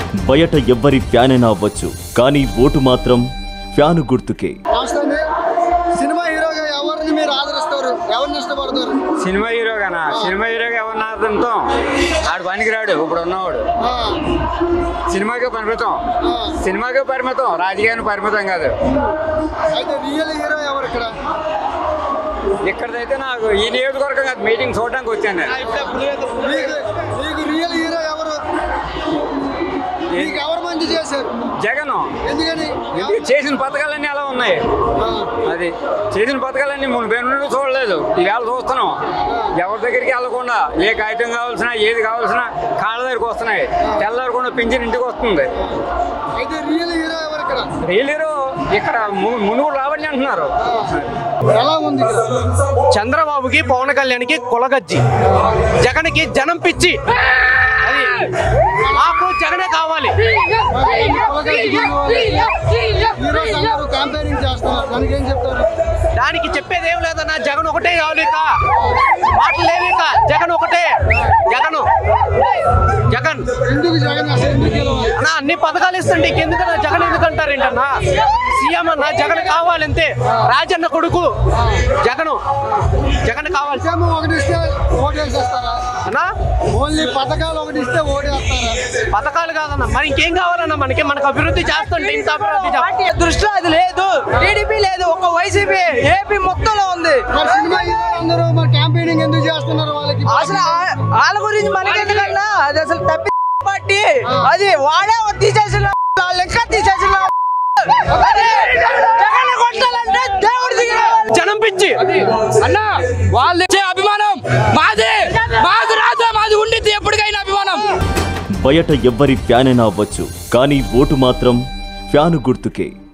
బయట ఎవ్వరి ఫ్యాన్ అయినా అవ్వచ్చు కానీ ఓటు మాత్రం ఫ్యాను గుర్తుకే నమస్తే అండి సినిమా హీరోగా ఎవరిని మీరు ఆదరిస్తారు ఎవరిని ఇష్టపడతారు సినిమా హీరోగానా సినిమా హీరోగా ఎవరిని ఆదంతం ఆడు పనికిరాడు ఇప్పుడు ఉన్నవాడు ఆ, సినిమాకే పరిమితం ఆ. సినిమాకే పరిమితం రాజకీయానికి పరిమితం కాదు అయితే రియల్ హీరో ఎవరు ఇక్కడ ఇక్కడైతే నాకు ఈ నియోజకవర్గం కాదు మీటింగ్ చూడడానికి వచ్చాను నేను మీకు మీకు రియల్ హీరో ఎవరు మీకు ఎవరు మంచి చేశారు జగన్ ఎందుకని ఎందుకు చేసిన పథకాలన్నీ అలా ఉన్నాయి ఆ, అది చేసిన పథకాలన్నీ మూడు పేరు చూడలేదు ఈవేళ చూస్తున్నాం ఎవరి దగ్గరికి వెళ్ళకుండా ఏ కాగితం కావాల్సిన ఏది కావాల్సిన కాళ్ళ దగ్గరికి వస్తున్నాయి తెల్లారకుండా పింఛన్ ఇంటికి వస్తుంది అయితే రియల్ హీరో ఎవరు ఇక్కడ రియల్ హీరో ఇక్కడ ము- మునుగుడు రావండి అంటున్నారు ఎలా ఉంది ఇక్కడ? చంద్రబాబుకి పవన్ కళ్యాణ్కి కులగజ్జి జగన్కి జనం పిచ్చి అది మాకు జగనే కావాలి మరి కులగజ్జి హీరోస్ అందరూ క్యాంపెయినింగ్ చేస్తున్నారు దానికి ఏం చెప్తారు దానికి చెప్పేది ఏం లేదన్నా జగన్ ఒకటే కావాలి ఇక మాటలు లేవు ఇక జగన్ ఒకటే జగన్ జగన్ ఎందుకు జగన్ అసలు ఎందుకు గెలవాలి? అన్నా అన్ని పథకాలు ఇస్తుంటే ఇంకెందుకన్నా జగన్ ఎందుకంటారు ఏంటన్నా సీఎం అన్న జగన్ కావాలంతే రాజన్న కొడుకు జగన్ జగన్ కావాలి సీఎం ఒకటి ఇస్తే ఓటేసేస్తారా అన్నా ఓన్లీ పథకాలు ఒకటి ఇస్తే ఓటేస్తారా పథకాలు కాదన్న మరి ఇంకేం కావాలన్నా మనకి మనకు అభివృద్ధి చేస్తుంటే ఇంత అభివృద్ధి చేస్తా- పార్టీ దృష్టిలో అది లేదు టీడీపీ లేదు ఒక వైసీపీ ఏపీ మొత్తంలో ఉంది మరి సినిమా హీరోలు అందరూ మరి క్యాంపెయినింగ్ ఎందుకు చేస్తున్నారు వాళ్ళకి అసలు ఆ- వాళ్ళ గురించి మనకెందుకన్నా అది అసలు తప్పి పార్టీ అది వాడే తీసేసిన వాళ్ళు ఇంకా తీసేసిన అరే, జగన్ని కొట్టాలంటే దేవుడి దిగిన జనం పిచ్చి అన్నా వాళ్ళు ఇచ్చే అభిమానం మాది మాది రాజా మాది ఉండిద్ది ఎప్పటికైనా అభిమానం బయట ఎవ్వరి ఫ్యాన్ అయినా అవ్వచ్చు కానీ ఓటు మాత్రం ఫ్యాను గుర్తుకే